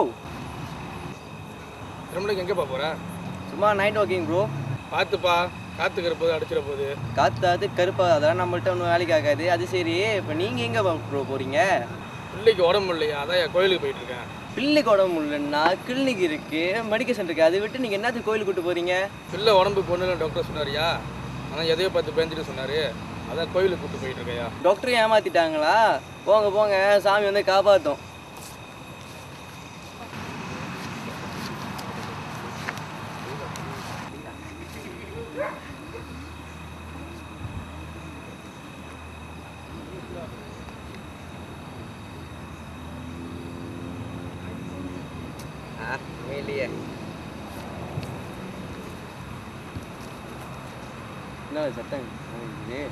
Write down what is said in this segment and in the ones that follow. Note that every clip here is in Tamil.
திருமலைக்கு எங்கேப்பா போற சும்மா நைட் வாக்கிங் ப்ரோ பார்த்துப்பா காத்துக்கிற போது அடிச்சிட போகுது காத்தாது கருப்பா அதெல்லாம் நம்மள்ட்ட ஒன்றும் வேலைக்கு ஆகாது அது சரி இப்போ நீங்கள் எங்கே ப்ரோ போகிறீங்க பிள்ளைக்கு உடம்பு இல்லையா அதான் என் கோயிலுக்கு போயிட்டு இருக்கேன் பிள்ளைக்கு உடம்பு இல்லைன்னா கிளினிக் இருக்குது மெடிக்கல் சென்டர் இருக்குது அதை விட்டு நீங்கள் என்னத்துக்கு கோயிலுக்கு கூட்டு போகிறீங்க பிள்ளை உடம்புக்கு ஒன்றும் டாக்டர் சொன்னாரியா ஆனால் எதையோ பார்த்து பேஞ்சிட்டு சொன்னாரு அதான் கோயிலுக்கு கூட்டு போயிட்டு இருக்கையா டாக்டர் ஏமாத்திட்டாங்களா போங்க போங்க சாமி வந்து காப்பாற்றும் ஆ இல்லையே என்ன சத்தம் இது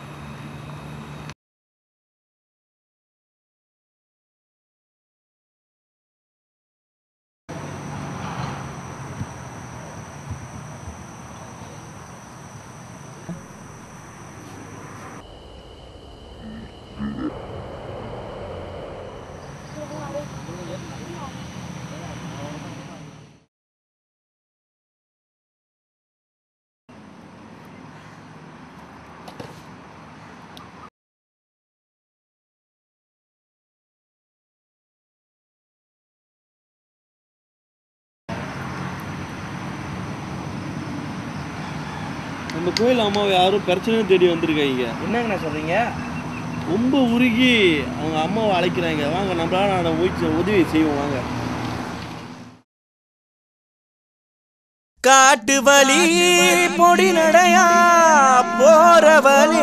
நம்ம கோயில் அம்மாவை யாரும் பிரச்சனையும் தேடி வந்திருக்காங்க என்னங்கண்ணா சொல்கிறீங்க ரொம்ப உருகி அவங்க அம்மாவை அழைக்கிறாங்க வாங்க நம்மளால நான் உதவி உதவி செய்வோம் வாங்க காட்டு வழி பொடி நடையா போற வழி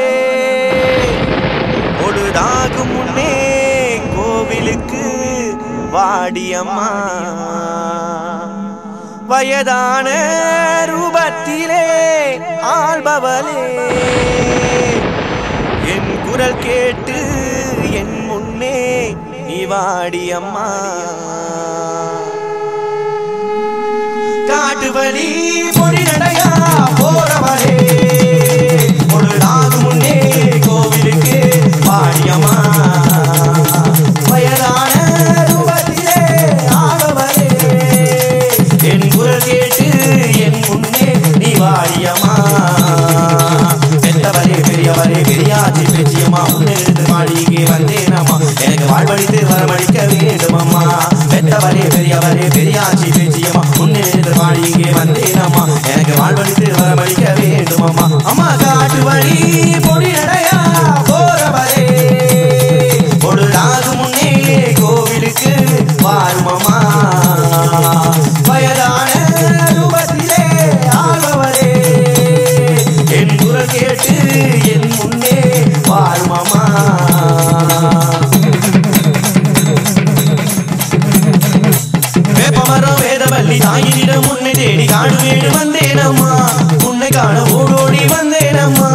பொழுதாகும் முன்னே கோவிலுக்கு வாடியம்மா வயதான ரூபத்திலே ஆள்பவளே என் குரல் கேட்டு என் முன்னே நீ வாடியம்மா காட்டு வழி பொடி நடையா போறவரே பொழுதாகு முன்னே கோவிலுக்கு பாடியம்மா வயதான ரூபத்திலே ஆடவரே என் குரல் கேட்டு என் முன்னே நீ வாடியம்மா பெத்தவரே பெரியவரே பெரியாச்சி பேச்சியம்மா முன்னெடுத்து மாளிகை வந்தேனம்மா எனக்கு வாழ்வழித்து வரமளிக்க வேண்டுமம்மா பெத்தவரே பெரியவரே பெரியாச்சி பேச்சியம்மா முன்னெடுத்து மாளிகை வந்தேனம்மா எனக்கு வாழ்வழித்து வரமளிக்க வேண்டுமம்மா அம்மா காட்டு வழி பொடி நடையா போறவரே பொழுதாகு முன்னே கோவிலுக்கு வாருமம்மா வயதான ரூபத்திலே ஆழ்பவரே என் குரல் கேட்டு என் முன்னே வாருமம்மா வேப்பமரம் வேதவல்லி தாயினிடம் உன்னை தேடி காடு வீடு வந்தேனம்மா உன்னை காண ஓடோடி வந்தேனம்மா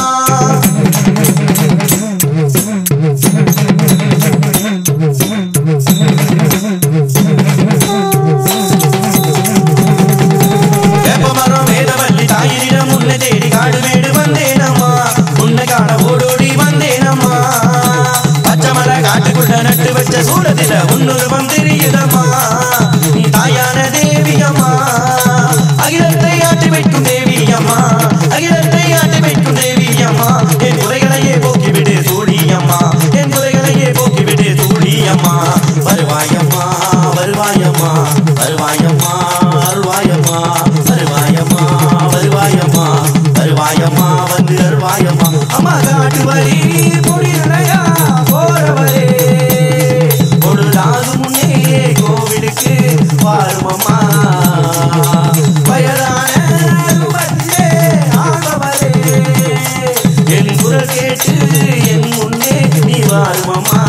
வேப்பமரம் வேதவல்லி தாயினிடம் உன்னை தேடி காடு வீடு வந்தேனம்மா உன்னை காண ஓடோடி வந்தேனம்மா பச்சை மலை காட்டுக்குள்ள நட்டு வச்ச சூழத்தில உன்னுருவம் தெரியுதம்மா நீ தாயான தேவியம்மா அகிலத்தை ஆட்டி வைக்கும் தேவியம்மா அகிலத்தை ஆட்டி வைக்கும் தேவியம்மா என் குறைகளையே போக்கிவிடு சூடியம்மா என் குறைகளையே போக்கிவிடு சூடியம்மா வருவாயம்மா வருவாயம்மா வருவாயம்மா அருள்வாயம்மா வருவாயம்மா வருவாயம்மா வருவாயம்மா வந்து அருள்வாயம்மா அம்மா காட்டு வழி பொடி நடையா போறவரே பொழுதாகு முன்னே கோவிலுக்கு வாருமம்மா வயதான ரூபத்திலே ஆடவரே என் குரல் கேட்டு என் முன்னே நீ வாருமம்மா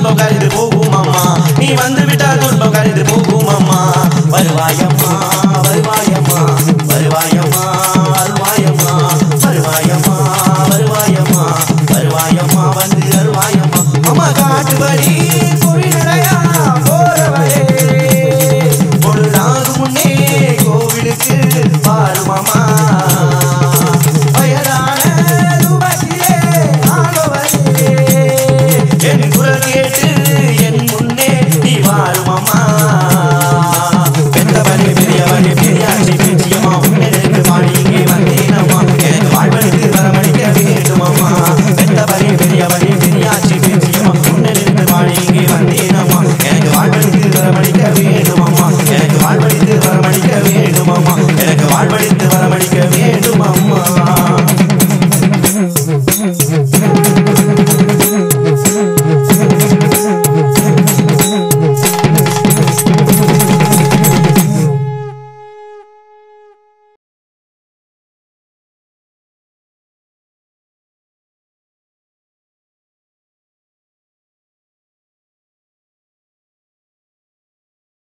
துன்பம் கரைந்து போகும் அம்மா நீ வந்து விட்டால் துன்பம் கரைந்து போகும் அம்மா வருவாயம்மா வருவாயம்மா வருவாயம்மா அருவாயம்மா வருவாயம்மா வருவாயம்மா வருவாயம்மா வந்து அருவாயம்மா அம்மா காட்டு வழி கோவிலடையா போறவரே பொழுதாகும் முன்னே கோவிலுக்கு பாரு மாமா